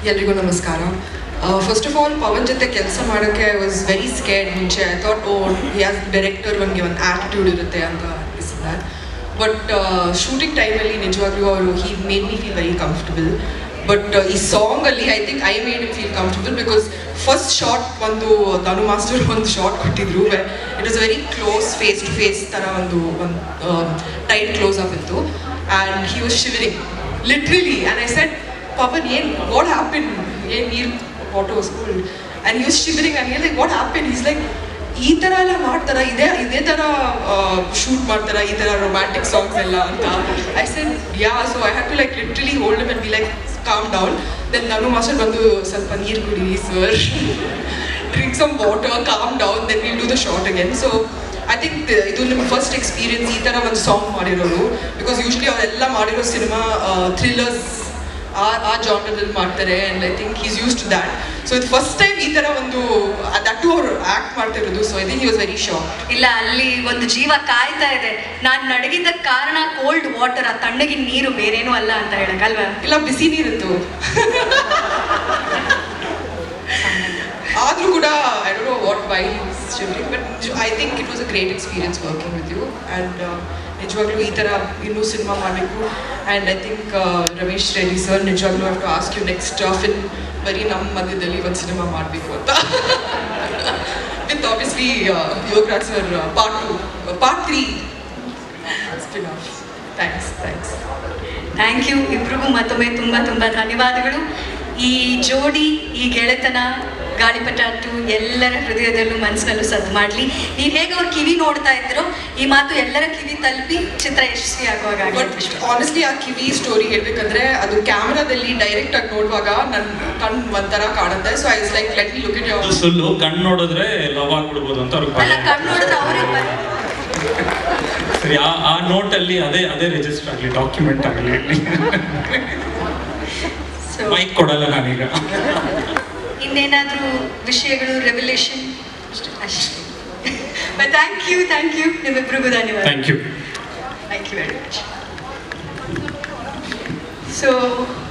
ಎಲ್ರಿಗೂ ನಮಸ್ಕಾರ first of all Pavan ಜೊತೆ ಕೆಲಸ ಮಾಡೋಕ್ಕೆ ಐ ವಾಸ್ ವೆರಿ ಸ್ಕೇರ್ಡ್ ಮುಂಚೆ I thought oh as director ನನಗೆ ಒಂದು ಆ್ಯಟಿಟ್ಯೂಡ್ ಇರುತ್ತೆ ಅಂತ ಅನಿಸಿದೆ ಬಟ್ ಶೂಟಿಂಗ್ ಟೈಮಲ್ಲಿ ನಿಜವಾಗ್ಲೂ ಅವರು he made me feel very comfortable but ಈ ಸಾಂಗಲ್ಲಿ I think I made him feel comfortable because first shot ಒಂದು ಧನು ಮಾಸ್ಟರ್ ಒಂದು ಶಾರ್ಟ್ ಕೊಟ್ಟಿದ್ರು it was very close face to face ಥರ ಒಂದು ಒಂದು ಟೈಟ್ ಕ್ಲೋಸ್ ಅಪ್ ಇತ್ತು and he was shivering literally and I said Pavan ಏನು ವಾಟ್ ಹ್ಯಾಪನ್ ಏನು ನೀರು water was cooled and use shivering and like what happen is like ಈ ಥರ ಎಲ್ಲ ಮಾಡ್ತಾರ ಇದೇ ಇದೇ ಥರ ಶೂಟ್ ಮಾಡ್ತಾರ ಈ ಥರ ರೊಮ್ಯಾಂಟಿಕ್ ಸಾಂಗ್ಸ್ ಎಲ್ಲ ಅಂತ I said yeah so I have to like literally hold and be like calm down then ನಾನು ಮಾಸ್ಟರ್ ಬಂದು ಸ್ವಲ್ಪ ನೀರು ಕುಡಿ sir drink some water calm down then will do the shot again so I think ಇದು ನಿಮ್ಮ first experience ಈ ಥರ ಒಂದು ಸಾಂಗ್ ಮಾಡಿರೋರು ಬಿಕಾಸ್ ಯೂಶ್ವಲಿ ಅವರೆಲ್ಲ ಮಾಡಿರೋ ಸಿನಿಮಾ ಥ್ರಿಲ್ಲರ್ಸ್ ಆ ಆ ಜಾನರಲ್ಲಿ ಮಾಡ್ತಾರೆ and I think is use to that so ಇದು ಫಸ್ಟ್ ಟೈಮ್ ಈ ಥರ ಒಂದು ದಟ್ಟು ಅವರು ಆ್ಯಕ್ಟ್ ಮಾಡ್ತಿರೋದು so I think he was very shock ಇಲ್ಲ ಅಲ್ಲಿ ಒಂದು ಜೀವ ಕಾಯ್ತಾ ಇದೆ ನಾನು ನಡಗಿದ್ದ ಕಾರಣ ಕೋಲ್ಡ್ ವಾಟರ್ ಆ ತಣ್ಣಗಿನ ನೀರು ಬೇರೇನೂ ಅಲ್ಲ ಅಂತ ಹೇಳಕ್ಕಲ್ವಾ ಇಲ್ಲ ಬಿಸಿ ನೀರಿತ್ತು ಆದರೂ ಕೂಡ I don't know what why shivering but I think it was a great experience working with you and ನಿಜವಾಗ್ಲೂ ಈ ಥರ ಇನ್ನೂ ಸಿನಿಮಾ ಮಾಡಬೇಕು and I think Ramesh Reddy sir ನಿಜವಾಗ್ಲೂ have to ask you next film ಬರೀ ನಮ್ಮ ಮಧ್ಯದಲ್ಲಿ ಒಂದು ಸಿನಿಮಾ ಮಾಡಬೇಕು ಅಂತ with obviously Yogaraj sir part two part three spin off thanks thanks thank you ಇಬ್ರಿಗೂ ಮತ್ತೊಮ್ಮೆ ತುಂಬ ತುಂಬ ಧನ್ಯವಾದಗಳು ಈ ಜೋಡಿ ಈ ಗೆಳೆತನ ಗಾಳಿಪಟ ಟು ಎಲ್ಲರ ಹೃದಯದಲ್ಲೂ ಮನಸ್ಸಿನಲ್ಲೂ ಸದ್ದು ಮಾಡಲಿ ನೀವು ಹೇಗೆ ಅವ್ರ ಕಿವಿ ನೋಡ್ತಾ ಇದ್ರೋ ಈ ಮಾತು ಎಲ್ಲರ ಕಿವಿ ತಲುಪಿ ಚಿತ್ರ ಯಶಸ್ವಿ ಆಗುವಾಗ ಆಗ್ಲಿ ಬಟ್ ಅಂತ ವಿಶ್ವಾಸ. ಆನೆಸ್ಟ್ಲಿ ಆ ಕಿವಿ ಸ್ಟೋರಿ ಹೇಳ್ಬೇಕಂದ್ರೆ ಅದು ಕ್ಯಾಮ್ರಾದಲ್ಲಿ ಡೈರೆಕ್ಟ್ ಆಗಿ ನೋಡುವಾಗ ನನ್ನ ಕಣ್ ಒಂಥರ ಕಾಣುತ್ತೆ so I like let me look it ಅದು ಯೋರ್ ಸುಳ್ಳು ಕಣ್ಣು ನೋಡಿದ್ರೆ ಲವ್ ಆಗ್ಬಿಡ್ಬೋದು ಅಂತ ಅವ್ರಿಗೆ ಅಲ್ಲ ಭಯ. ಕಣ್ಣು ನೋಡಿದ್ರೆ ಅವರೇ ಸರಿ ಆ ಆ ನೋಟಲ್ಲಿ ಅದೇ ಅದೇ ರಿಜಿಸ್ಟರ್ ಆಗಲಿ ಡಾಕ್ಯುಮೆಂಟ್ ಆಗಲಿ ಸೊ ಮೈಕ್ ಕೊಡಲ್ಲ ನಾನೀಗ ಇನ್ನೇನಾದರೂ ವಿಷಯಗಳು ರೆವಲ್ಯೂಷನ್ ಅಷ್ಟೇ but thank you thank you ನಿಮ್ಮಿಬ್ರಿಗೂ ಧನ್ಯವಾದ thank you thank you very much so